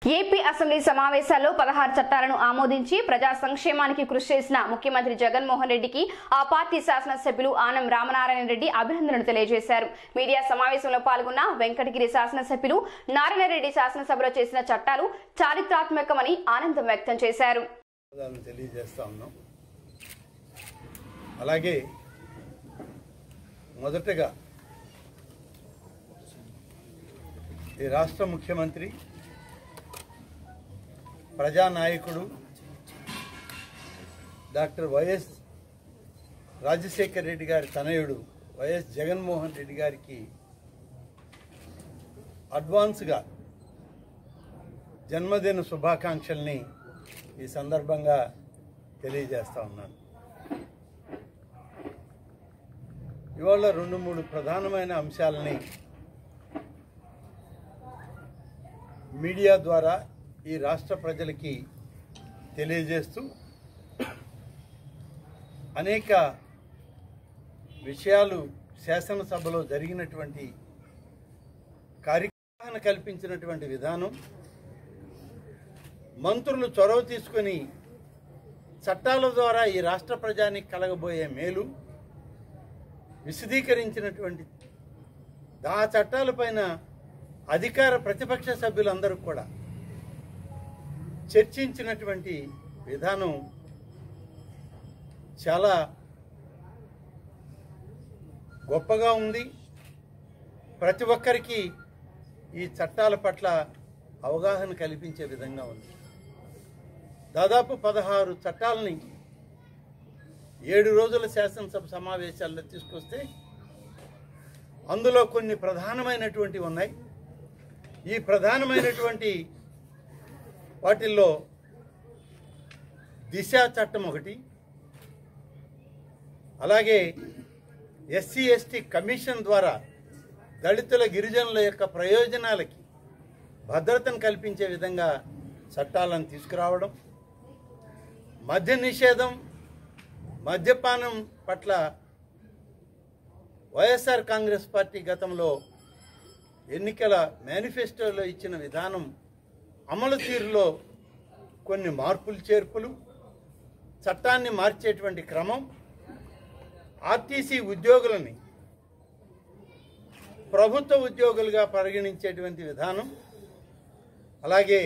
AP assembly సమావేశాల్లో పదహారు చట్టాలను ఆమోదించి ప్రజా సంక్షేమానికి కృషి చేసిన ముఖ్యమంత్రి జగన్మోహన్ రెడ్డికి ఆ పార్టీ శాసనసభ్యులు ఆనం రామనారాయణ రెడ్డి అభినందనలు తెలియజేశారు మీడియా సమావేశంలో పాల్గొన్న వెంకటగిరి శాసనసభ్యులు నారాయణ రెడ్డి శాసనసభలో చేసిన చట్టాలు చారిత్రాత్మకమని ఆనందం వ్యక్తం చేశారు ధన్యవాదాలను తెలియజేస్తా ఉన్నాం అలాగే మొదటగా ఈ రాష్ట్ర ముఖ్యమంత్రి ప్రజానాయకుడు డాక్టర్ వైఎస్ రాజశేఖర రెడ్డి గారి తనయుడు వైఎస్ జగన్మోహన్ రెడ్డి గారికి అడ్వాన్స్గా జన్మదిన శుభాకాంక్షల్ని ఈ సందర్భంగా తెలియజేస్తా ఉన్నాను ఇవాళ రెండు మూడు ప్రధానమైన అంశాలని మీడియా ద్వారా ఈ రాష్ట్ర ప్రజలకి తెలియజేస్తూ అనేక విషయాలు శాసనసభలో జరిగినటువంటి కార్యక్రమాన్ని కల్పించినటువంటి విధానం మంత్రులు చొరవ తీసుకొని చట్టాల ద్వారా ఈ రాష్ట్ర ప్రజానికి కలగబోయే మేలు విశదీకరించినటువంటి ఆ చట్టాలపైన అధికార ప్రతిపక్ష సభ్యులందరూ కూడా చర్చించినటువంటి విధానం చాలా గొప్పగా ఉంది ప్రతి ఒక్కరికి ఈ చట్టాల పట్ల అవగాహన కల్పించే విధంగా ఉంది దాదాపు పదహారు చట్టాలని ఏడు రోజుల శాసనసభ సమావేశాల్లో తీసుకొస్తే అందులో కొన్ని ప్రధానమైనటువంటి ఉన్నాయి ఈ ప్రధానమైనటువంటి వాటిల్లో దిశ చట్టం ఒకటి అలాగే ఎస్సీ ఎస్టీ కమిషన్ ద్వారా దళితుల గిరిజనుల యొక్క ప్రయోజనాలకి భద్రతను కల్పించే విధంగా చట్టాలను తీసుకురావడం మద్య నిషేధం మద్యపానం పట్ల వైఎస్ఆర్ కాంగ్రెస్ పార్టీ గతంలో ఎన్నికల మేనిఫెస్టోలో ఇచ్చిన విధానం అమలు తీరులో కొన్ని మార్పులు చేర్పులు చట్టాన్ని మార్చేటువంటి క్రమం ఆర్టీసీ ఉద్యోగులని ప్రభుత్వ ఉద్యోగులుగా పరిగణించేటువంటి విధానం అలాగే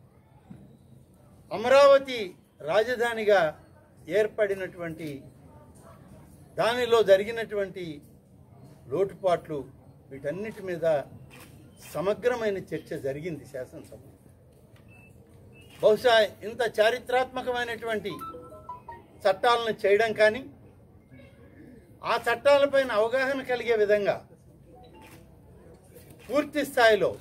అమరావతి రాజధానిగా ఏర్పడినటువంటి దానిలో జరిగినటువంటి లోటుపాట్లు వీటన్నిటి మీద సమగ్రమైన చర్చ జరిగింది శాసనసభ బహుశా ఇంత చారిత్రాత్మకమైనటువంటి చట్టాలను చేయడం కానీ ఆ చట్టాలపైన అవగాహన కలిగే విధంగా పూర్తి స్థాయిలో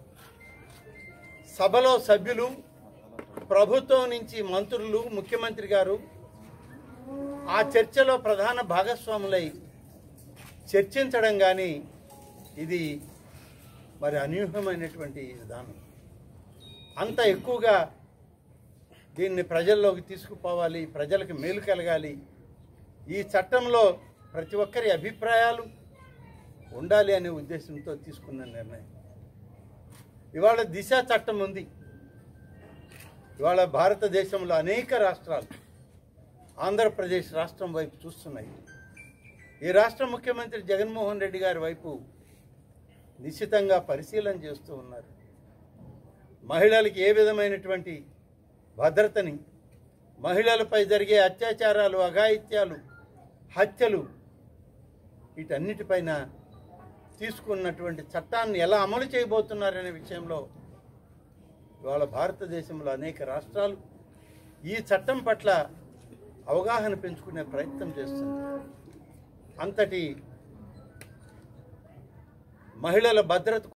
సభలో సభ్యులు ప్రభుత్వం నుంచి మంత్రులు ముఖ్యమంత్రి గారు ఆ చర్చలో ప్రధాన భాగస్వాములై చర్చించడం కానీ ఇది మరి అనూహ్యమైనటువంటి విధానం అంత ఎక్కువగా దీన్ని ప్రజల్లోకి తీసుకుపోవాలి ప్రజలకు మేలు కలగాలి ఈ చట్టంలో ప్రతి ఒక్కరి అభిప్రాయాలు ఉండాలి అనే ఉద్దేశంతో తీసుకున్న నిర్ణయం ఇవాళ దిశ చట్టం ఉంది ఇవాళ భారతదేశంలో అనేక రాష్ట్రాలు ఆంధ్రప్రదేశ్ రాష్ట్రం వైపు చూస్తున్నాయి ఈ రాష్ట్ర ముఖ్యమంత్రి జగన్మోహన్ రెడ్డి గారి వైపు నిశ్చితంగా పరిశీలన చేస్తూ ఉన్నారు మహిళలకి ఏ విధమైనటువంటి భద్రతని మహిళలపై జరిగే అత్యాచారాలు అఘాయిత్యాలు హత్యలు వీటన్నిటిపైన తీసుకున్నటువంటి చట్టాన్ని ఎలా అమలు చేయబోతున్నారనే విషయంలో ఇవాళ భారతదేశంలో అనేక రాష్ట్రాలు ఈ చట్టం పట్ల అవగాహన పెంచుకునే ప్రయత్నం చేస్తుంది అంతటి మహిళల భద్రత